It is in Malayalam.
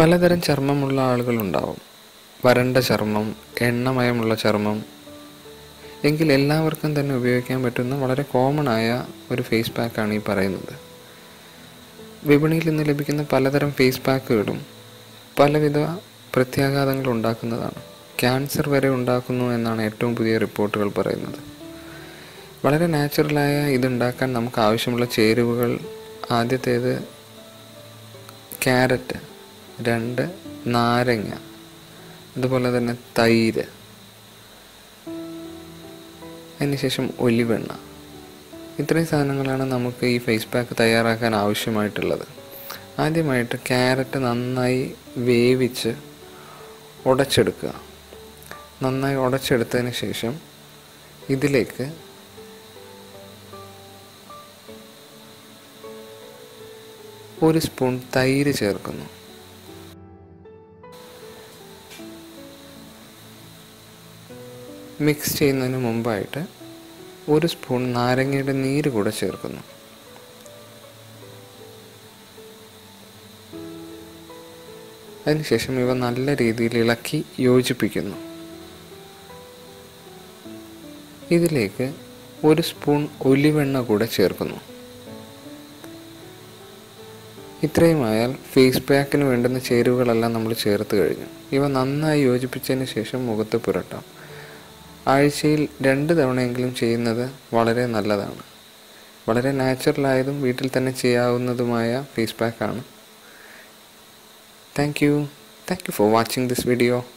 പലതരം ചർമ്മമുള്ള ആളുകളുണ്ടാവും വരണ്ട ചർമ്മം എണ്ണമയമുള്ള ചർമ്മം എങ്കിൽ എല്ലാവർക്കും തന്നെ ഉപയോഗിക്കാൻ പറ്റുന്ന വളരെ കോമൺ ആയ ഒരു ഫേസ് പാക്കാണ് ഈ പറയുന്നത് വിപണിയിൽ നിന്ന് ലഭിക്കുന്ന പലതരം ഫേസ് പാക്കുകളും പലവിധ പ്രത്യാഘാതങ്ങൾ ഉണ്ടാക്കുന്നതാണ് ക്യാൻസർ വരെ ഉണ്ടാക്കുന്നു എന്നാണ് ഏറ്റവും പുതിയ റിപ്പോർട്ടുകൾ പറയുന്നത് വളരെ നാച്ചുറലായ ഇതുണ്ടാക്കാൻ നമുക്ക് ആവശ്യമുള്ള ചേരുവകൾ ആദ്യത്തേത് ക്യാരറ്റ് രണ്ട് നാരങ്ങ അതുപോലെ തന്നെ തൈര് അതിനുശേഷം ഒലിവെണ്ണ ഇത്രയും സാധനങ്ങളാണ് നമുക്ക് ഈ ഫേസ് പാക്ക് തയ്യാറാക്കാൻ ആവശ്യമായിട്ടുള്ളത് ആദ്യമായിട്ട് ക്യാരറ്റ് നന്നായി വേവിച്ച് ഉടച്ചെടുക്കുക നന്നായി ഉടച്ചെടുത്തതിന് ശേഷം ഇതിലേക്ക് ഒരു സ്പൂൺ തൈര് ചേർക്കുന്നു മിക്സ് ചെയ്യുന്നതിന് മുമ്പായിട്ട് ഒരു സ്പൂൺ നാരങ്ങയുടെ നീര് കൂടെ ചേർക്കുന്നു അതിനുശേഷം ഇവ നല്ല രീതിയിൽ ഇളക്കി യോജിപ്പിക്കുന്നു ഇതിലേക്ക് ഒരു സ്പൂൺ ഒലിവെണ്ണ കൂടെ ചേർക്കുന്നു ഇത്രയുമായാൽ ഫേസ് പാക്കിന് വേണ്ടുന്ന ചേരുവകളെല്ലാം നമ്മൾ ചേർത്ത് കഴിഞ്ഞു ഇവ നന്നായി യോജിപ്പിച്ചതിന് ശേഷം മുഖത്ത് പുരട്ടാം ആഴ്ചയിൽ രണ്ട് തവണയെങ്കിലും ചെയ്യുന്നത് വളരെ നല്ലതാണ് വളരെ നാച്ചുറലായതും വീട്ടിൽ തന്നെ ചെയ്യാവുന്നതുമായ ഫേസ് പാക്കാണ് thank you thank you for watching this video